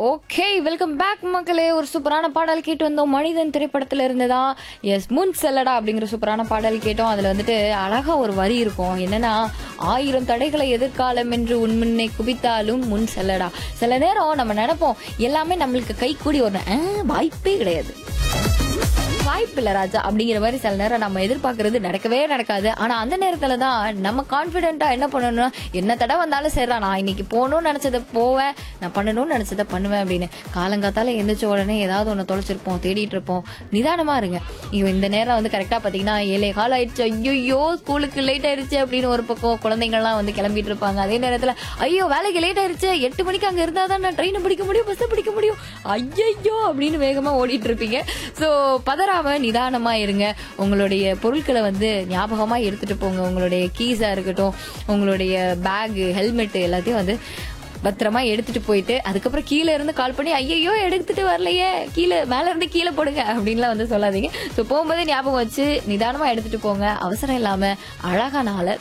okay welcome back மக்களே ஒரு சூப்பரான பாடல் கேட்டு வந்தோம் மனிதன் திரைப்படத்துல இருந்ததா எஸ் முன் செல்லடா அப்படிங்கிற சூப்பரான பாடல் கேட்டோம் அதுல வந்துட்டு அழகா ஒரு வரி இருக்கும் என்னன்னா ஆயிரம் தடைகளை எதிர்காலம் என்று உன் முன்னே குவித்தாலும் முன் செல்லடா சில நேரம் நம்ம நினைப்போம் எல்லாமே நம்மளுக்கு கை கூடி ஒரு வாய்ப்பே கிடையாது வாய்ப்பு இல்ல ராஜா அப்படிங்கிற மாதிரி சில நேரம் நம்ம எதிர்பார்க்கறது நடக்கவே நடக்காது ஆனா அந்த நேரத்துல தான் நம்ம கான்பிடென்ட்டா என்ன பண்ணணும்னா என்ன தடவை வந்தாலும் சரிடா நான் இன்னைக்கு போகணும்னு நினைச்சதை போவேன் நான் பண்ணணும்னு நினைச்சதை பண்ணுவேன் அப்படின்னு காலங்காத்தால எந்திரிச்ச உடனே ஏதாவது ஒன்று தொலைச்சிருப்போம் தேடிட்டு இருப்போம் நிதானமா இருங்க இவ இந்த நேரம் வந்து கரெக்டா பாத்தீங்கன்னா ஏழை கால் ஆயிடுச்சு ஐயோ ஸ்கூலுக்கு லேட் ஆயிடுச்சு அப்படின்னு ஒரு பக்கம் குழந்தைங்கள்லாம் வந்து கிளம்பிட்டு இருப்பாங்க அதே நேரத்துல ஐயோ வேலைக்கு லேட் ஆயிடுச்சு எட்டு மணிக்கு அங்க இருந்தா தான் நான் ட்ரெயினை பிடிக்க முடியும் பஸ் பிடிக்க முடியும் ஐயோ அப்படின்னு வேகமா ஓடிட்டு இருப்பீங்க சோ பதறாம நிதானமா இருங்க உங்களுடைய பொருட்களை வந்து ஞாபகமா எடுத்துட்டு போங்க உங்களுடைய கீஸா இருக்கட்டும் உங்களுடைய பேக் ஹெல்மெட் எல்லாத்தையும் வந்து பத்திரமா எடுத்துட்டு போயிட்டு அதுக்கப்புறம் கீழே இருந்து கால் பண்ணி ஐயோ எடுத்துட்டு வரலையே கீழே மேல இருந்து கீழே போடுங்க அப்படின்லாம் வந்து சொல்லாதீங்க ஸோ போகும்போதே ஞாபகம் வச்சு நிதானமா எடுத்துட்டு போங்க அவசரம் இல்லாம அழகா நாளை